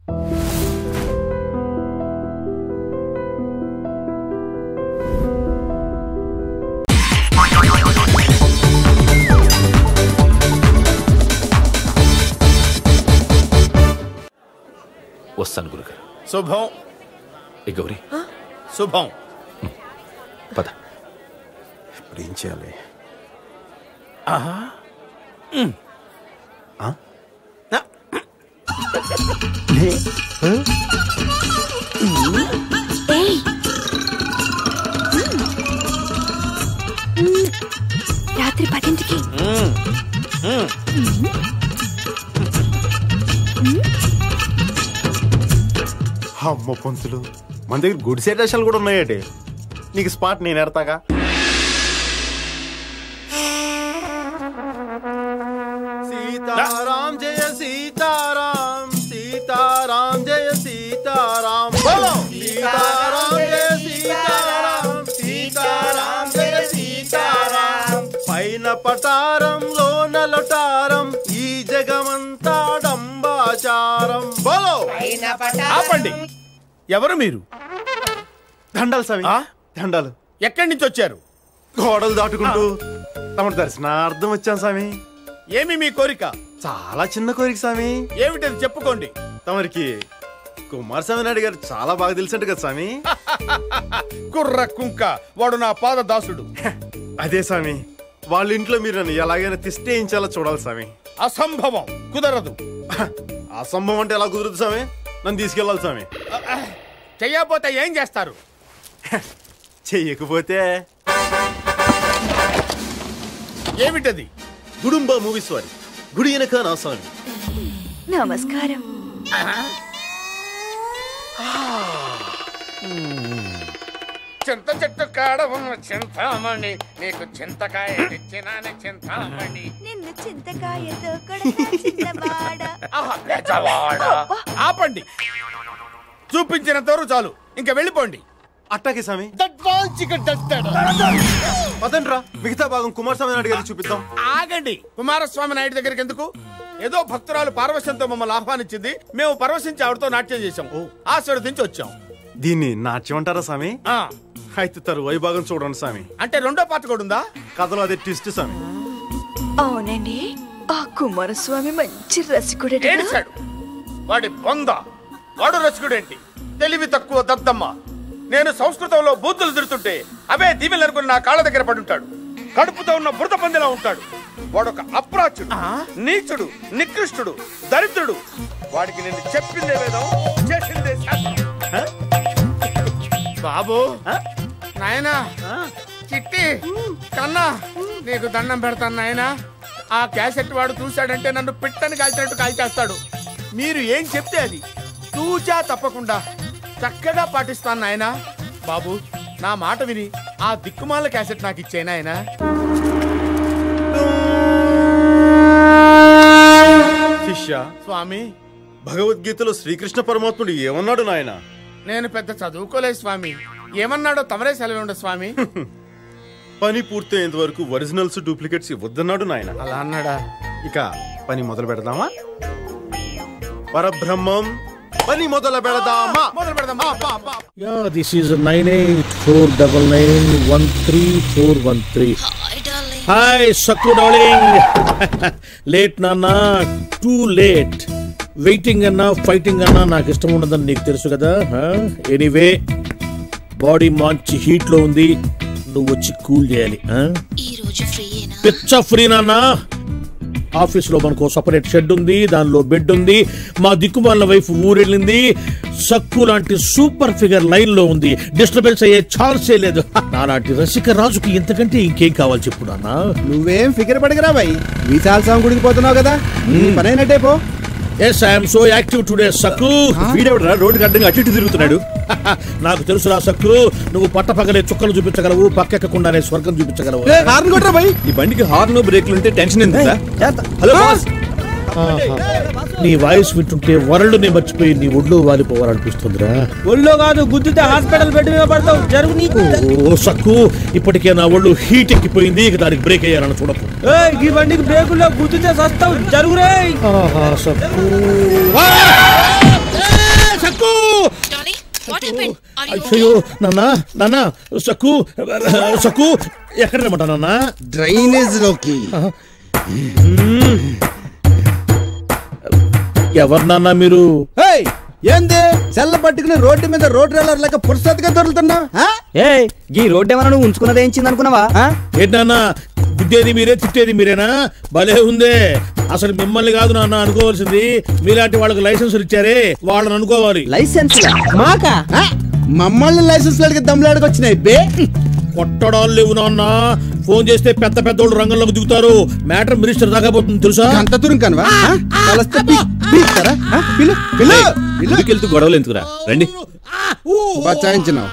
వస్తాను గురుగారు శుభం ఏ గౌరీ శుభం పద ఇప్పుడు ఏం చేయాలి ఏయ్ రాత్రి పదింటికి అమ్మ పంతులు మన దగ్గర గుడి సెటేషన్లు కూడా ఉన్నాయటి నీకు స్పాట్ నేను ఎడతాగా సీతారాం జయ సీతారాం సీతారాం జయ సీతారాం బోలో సీతారాం జయ సీతారాం సీతారాం జయ సీతారాం పైన పటారంలో నలటారం ఈ జగమంతా డంబాచారం బోలో ఆపండి ఎవరు మీరు దండాలు స్వామి ఆ? దండాలు ఎక్కడి నుంచి వచ్చారు గోడలు దాటుకుంటూ తమ దర్శనార్థం వచ్చాను స్వామి ఏమి మీ కోరిక చాలా చిన్న కోరిక స్వామి ఏమిటది చెప్పుకోండి తమరికి కుమారస్వామి నాయుడు గారు చాలా బాగా తెలిసినట్టు కదా స్వామి కుర్ర కుంక వాడు నా పాద దాసుడు అదే స్వామి వాళ్ళ ఇంట్లో మీరు నన్ను ఎలాగైనా తిష్టేయించాలో చూడాలి స్వామి అసంభవం కుదరదు అసంభవం అంటే ఎలా కుదురుతుంది స్వామి నన్ను తీసుకెళ్ళాలి స్వామి చెయ్యకపోతే ఏం చేస్తారు చెయ్యకపోతే ఏమిటది గుడుంబ మూవీస్ వారి గుడి వెనక నా స్వామి నమస్కారం చింత చెట్టు కాడ ఉన్న చింతామణి నీకు చింతకాయ తెచ్చినాని చింతామణి నిన్ను చింతకాయతో కొడతా చిన్నవాడ ఆహా, పెద్దవాడ. ఆపండి చూపించినంత వరకు చాలు ఇంకా వెళ్ళిపోండి అట్టాకే స్వామి దడ్వాంచిక దద్దడ. పదండ్రా మిగతా భాగం కుమారస్వామి నాయుడు గారికి చూపిద్దాం ఆగండి కుమారస్వామి నాయుడు దగ్గరికి ఎందుకు ఏదో భక్తురాలు పార్వశంతో మమ్మల్ని ఆహ్వానించింది మేము పరవశించి ఆవిడతో నాట్యం చేశాం ఆశీర్వదించి వచ్చాం దీన్ని నాట్యం అంటారా స్వామి ఆ, అయితే తరువాయి భాగం చూడండి స్వామి అంటే రెండో పాట కూడా ఉందా కథలో అదే ట్విస్ట్ స్వామి అవునండి ఆ కుమారస్వామి మంచి రసికుడట ఏడిచాడు వాడి బొంద వాడు రసికుడేంటి తెలివి తక్కువ దద్దమ్మ నేను సంస్కృతంలో బూతులు తిడుతుంటే అవే దీవెలు అనుకుని నా కాళ్ళ దగ్గర పడుంటాడు కడుపుతో ఉన్న బురద పందిలా ఉంటాడు వాడొక అప్రాచుడు నీచుడు నికృష్టుడు దరిద్రుడు వాడికి నేను చెప్పిందే వేదం చేసిందే శాస్త్రం. బాబు నాయనా చిట్టి కన్నా నీకు దండం పెడతాను నాయనా ఆ క్యాసెట్ వాడు చూశాడంటే నన్ను పిట్టని కాల్చినట్టు కాల్చేస్తాడు మీరు ఏం చెప్తే అది తూచా తప్పకుండా చక్కగా పాటిస్తాను నాయనా బాబు నా మాట విని ఆ దిక్కుమాల క్యాసెట్ నాకు ఇచ్చే నాయనా శిష్య స్వామి భగవద్గీతలో శ్రీకృష్ణ పరమాత్ముడు ఏమన్నాడు నాయన నేను పెద్ద చదువుకోలేదు స్వామి ఏమన్నాడో తమరే సెలవు స్వామి పని పూర్తయ్యేంత వరకు ఒరిజినల్స్ డూప్లికేట్స్ ఇవ్వద్దన్నాడు నాయన అలా అన్నాడా ఇక పని మొదలు పెడదామా పరబ్రహ్మం పని మొదలు పెడదామా మొదలు పెడదాం ఆ, పా, పా. Yeah, this is nine eight four double nine one three four one three. Hi, Sakku darling. late నాన్న టూ లేట్ వెయిటింగ్ అన్నా ఫైటింగ్ అన్నా నాకు ఇష్టం ఉండదని నీకు తెలుసు కదా ఎనీవే బాడీ మంచి హీట్ లో ఉంది నువ్వు వచ్చి కూల్ చేయాలి ఈ రోజు ఫ్రీయేనా పిచ్చ ఫ్రీ నాన్న ఆఫీస్ లో మనకు సపరేట్ షెడ్ ఉంది దానిలో బెడ్ ఉంది మా దిక్కుమాల వైఫ్ ఊరెళ్ళింది సక్కు లాంటి సూపర్ ఫిగర్ లైన్ లో ఉంది డిస్టర్బెన్స్ అయ్యే ఛాన్సే లేదు నాలాంటి రసిక రాజుకి ఇంతకంటే ఇంకేం కావాలి చెప్పు నాన్న నువ్వేం ఫికర్ పడకరా బాయ్ విశాల్ స్వామి గుడికి పోతున్నావు కదా నీ పని అయినట్టే పో yes I'm so active today Sakku వీడెవడరా రోడ్డు అడ్డంగా అటు ఇటు తిరుగుతున్నాడు నాకు తెలుసురా సక్కు నువ్వు పట్టపగలే చుక్కలు చూపించగలవు పక్కెక్కకుండానే స్వర్గం చూపించగలవు హార్న్ కొట్టరా బాయ్ ఈ బండికి హార్న్ బ్రేక్లు ఉంటే టెన్షన్ ఎందుకు హలో బాస్ నీ వాయిస్ వింటుంటే వరల్డ్ని మర్చిపోయి నీ ఒళ్ళు వాలిపోవాలనిపిస్తుందిరా ఒళ్ళో కాదు గుద్దితే హాస్పిటల్ బెడ్ మీద పడతావు జరుగు నీకు ఓ సక్కు ఇప్పటికే నా ఒళ్ళు హీట్ ఎక్కిపోయింది ఇక దానికి బ్రేక్ అయ్యాలని చూడకు ఏయ్, ఈ బండికి బ్రేకుల్లో గుద్దితే సస్తావు జరుగురే ఆహా, సక్కు అయ్యో నాన్న నాన్న సక్కు సక్కు ఎక్కడ రమ్మంటా నాన్న డ్రైనేజ్ లోకి ఎవరు నాన్న మీరు ఏయ్, ఏంది సెల్ల పట్టుకుని రోడ్డు మీద రోడ్ రోలర్ లెక్క పురుషత్తుగా దొరుకుతున్నా ఏ ఈ రోడ్డు ఏమన్నా నువ్వు ఉంచుకున్నది ఏంచింది అనుకున్నావా ఏంటి నాన్న గుద్దేది మీరే తిట్టేది మీరేనా భలే ఉందే అసలు మిమ్మల్ని కాదు నాన్న అనుకోవాల్సింది మీలాంటి వాళ్ళకి లైసెన్స్ ఇచ్చారే వాళ్ళని అనుకోవాలి లైసెన్స్ మాకా మమ్మల్ని లైసెన్స్ లడికి దమ్ములాడికి వచ్చినాయి బే కొట్టడాలు లేవు నాన్న ఫోన్ చేస్తే పెద్ద పెద్దోళ్ళు రంగంలోకి దిగుతారు మ్యాటర్ మినిస్టర్ దాకా పోతుంది తెలుసా అంత దూరం కనవా కలిస్తే పీక్తారా ఆ? పిలు పిలు పిలు ఇంటికెళ్తూ గొడవలు ఎందుకురా రండి బచాయించినావు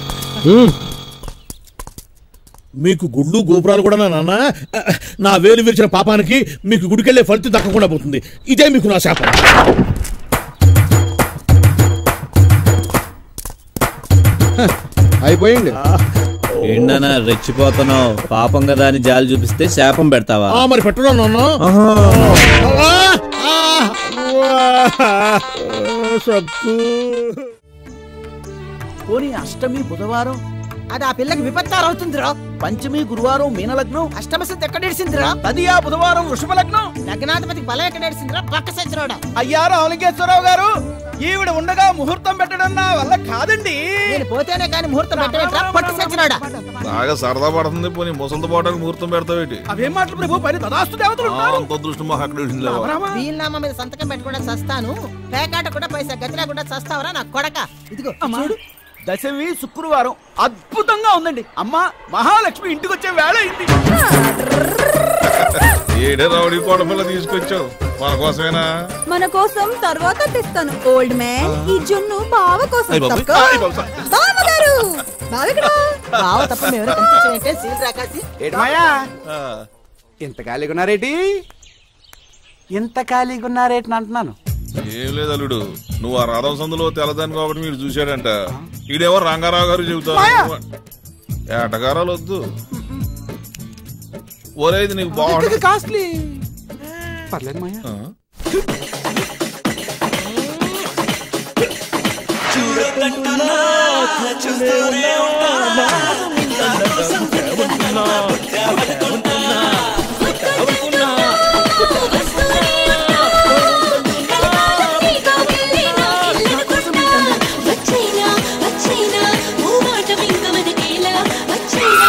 మీకు గుళ్ళు గోపురాలు కూడా నాన్న నా వేలు విరిచిన పాపానికి మీకు గుడికెళ్లే ఫలితం దక్కకుండా పోతుంది ఇదే మీకు నా శాపం అయిపోయింది ఏంటన్నా రెచ్చిపోతున్నావు పాపం కదా అని జాలి చూపిస్తే శాపం పెడతావా ఆ మరి పెట్టడం నాన్న ఆ, ఆ, ఆ, సక్కు పోనీ అష్టమి బుధవారం అది ఆ పిల్లకి విపత్తారు అవుతుందిరా పంచమి గురువారం మీనలగ్నం అష్టమ సిద్ధి ఎక్కడేసిందిరా తదియా బుధవారం వృషభ లగ్నం లగ్నాధిపతికి బలం ఎక్కడేసిందిరా పక్క సచ్చిరోడా అయ్యా రామలింగేశ్వరరావు గారు ఈవిడ ఉండగా ముహూర్తం పెట్టడం నా వల్ల కాదండి నేను పోతేనే కానీ ముహూర్తం పెట్టలేట్రా పట్టు సచ్చిరోడా బాగా సరదా పడుతుంది పోనీ ముసలితో పోవడానికి ముహూర్తం పెడతావేటి అవేం మాటలు ప్రభు పని తదాస్తు దేవతలు ఆ, అంత దృష్టి మా అక్కడ వీలునామా మీద సంతకం పెట్టకుండా సస్తాను పేకాట కూడా పైసా గతి లేకుండా సస్తావరా నా కొడక ఇదిగో చూడు దశమి శుక్రవారం అద్భుతంగా ఉందండి అమ్మా మహాలక్ష్మి ఇంటికి వచ్చే వేళ అయింది ఏడే రౌడీ కోడపిల్ల తీసుకొచ్చావు మన కోసమేనా మన కోసం తర్వాత తెస్తాను ఓల్డ్ మ్యాన్ ఈ జున్ను బావ కోసం అయ్ బాబోయ్, తప్పుకో. అయ్ బాబోయ్. బావగారు బావెక్కడా? బావ తప్ప మేము కనిపించామంటే సీల్ రాకాసి మాయా ఎంత ఖాళీగా ఉన్నారేటి ఎంత ఖాళీగా ఉన్నారేటి అంటున్నాను ఏం లేదు అల్లుడు నువ్వు ఆ రథం సందులో తెల్లదాన్ని కాబట్టి మీరు చూశాడంట ఈడేమో రంగారావు గారు చెబుతారు ఏటగారాలు వద్దు ఒరే ఇది నీకు బాగుంటుంది కాస్ట్లీ పర్లేదు మాయా ఆ? వచ్చేనా వచ్చేనా ఓ మాట వింక మనకేలా వచ్చేనా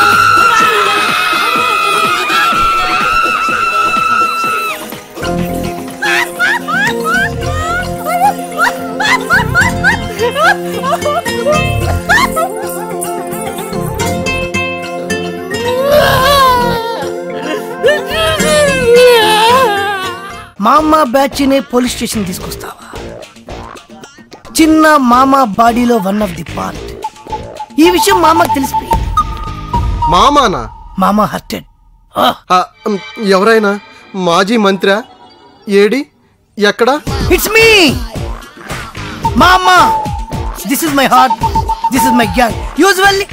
మామ బ్యాచ్ ని పోలీస్ స్టేషన్ తీసుకొస్తావా చిన్న మామ బాడీలో వన్ ఆఫ్ ది పార్ట్ ఈ విషయం మామకు తెలిసిపోయింది మామానా మామ హర్టెడ్ ఆ, ఉమ్, ఎవరైనా మాజీ మంత్రా ఏడి ఎక్కడా ఇట్స్ మీ మామ this is my heart this is my gang usually